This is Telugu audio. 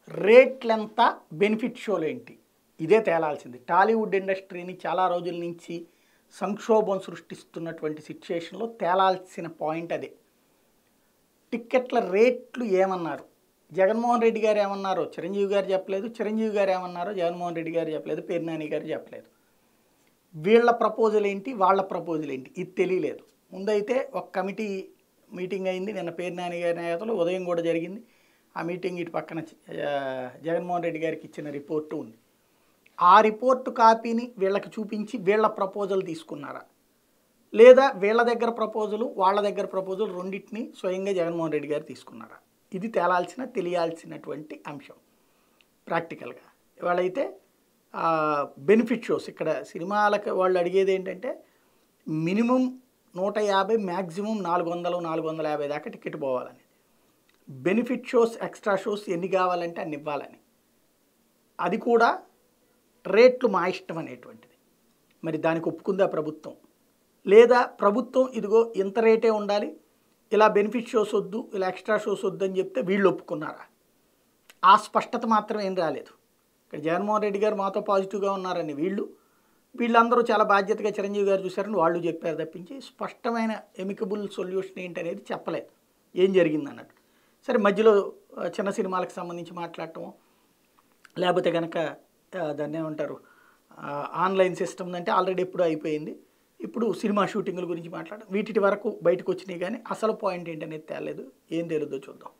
రేట్లెంత బెనిఫిట్ షోలు ఏంటి ఇదే తేలాల్సింది టాలీవుడ్ ఇండస్ట్రీని చాలా రోజుల నుంచి సంక్షోభం సృష్టిస్తున్నటువంటి సిచ్యుయేషన్లో తేలాల్సిన పాయింట్ అదే టిక్కెట్ల రేట్లు ఏమన్నారు జగన్మోహన్ రెడ్డి గారు ఏమన్నారో చిరంజీవి గారు చెప్పలేదు చిరంజీవి గారు ఏమన్నారో జగన్మోహన్ రెడ్డి గారు చెప్పలేదు పేర్నాని గారు చెప్పలేదు వీళ్ళ ప్రపోజల్ ఏంటి వాళ్ళ ప్రపోజల్ ఏంటి ఇది తెలియలేదు ముందైతే ఒక కమిటీ మీటింగ్ అయింది నిన్న పేర్నాని గారి నేతలు ఉదయం కూడా జరిగింది ఆ మీటింగ్ ఇటు పక్కన ఆ, జగన్మోహన్ రెడ్డి గారికి ఇచ్చిన రిపోర్టు ఉంది ఆ రిపోర్టు కాపీని వీళ్ళకి చూపించి వీళ్ళ ప్రపోజల్ తీసుకున్నారా లేదా వీళ్ళ దగ్గర ప్రపోజలు వాళ్ళ దగ్గర ప్రపోజల్ రెండింటిని స్వయంగా జగన్మోహన్ రెడ్డి గారు తీసుకున్నారా ఇది తేలాల్సిన తెలియాల్సినటువంటి అంశం ప్రాక్టికల్గా ఇవాళైతే బెనిఫిట్ షోస్ ఇక్కడ సినిమాలకు వాళ్ళు అడిగేది ఏంటంటే మినిమం నూట యాభై మ్యాక్సిమం నాలుగు వందలు నాలుగు వందల యాభై దాకా టికెట్ పోవాలని బెనిఫిట్ షోస్ ఎక్స్ట్రా షోస్ ఎన్ని కావాలంటే అన్ని ఇవ్వాలని అది కూడా రేట్లు మా ఇష్టం అనేటువంటిది మరి దానికి ఒప్పుకుందా ప్రభుత్వం లేదా ప్రభుత్వం ఇదిగో ఇంత రేటే ఉండాలి ఇలా బెనిఫిట్ షోస్ వద్దు ఇలా ఎక్స్ట్రా షోస్ వద్దు అని చెప్తే వీళ్ళు ఒప్పుకున్నారా ఆ స్పష్టత మాత్రం ఏం రాలేదు ఇక్కడ జగన్మోహన్ రెడ్డి గారు మాతో పాజిటివ్గా ఉన్నారని వీళ్ళు వీళ్ళందరూ చాలా బాధ్యతగా చిరంజీవి గారు చూశారని వాళ్ళు చెప్పారు తప్పించి స్పష్టమైన ఎమికబుల్ సొల్యూషన్ ఏంటి అనేది చెప్పలేదు ఏం జరిగింది అన్నట్టు సరే మధ్యలో ఆ, చిన్న సినిమాలకు సంబంధించి మాట్లాడటం లేకపోతే కనుక ఆ, దాన్ని ఏమంటారు ఆ, ఆన్లైన్ సిస్టమ్ అంటే ఆల్రెడీ ఎప్పుడూ అయిపోయింది ఇప్పుడు సినిమా షూటింగ్ల గురించి మాట్లాడడం వీటి వరకు బయటకు వచ్చినాయి కానీ అసలు పాయింట్ ఏంటనేది తేలేదు ఏం తేలుదో చూద్దాం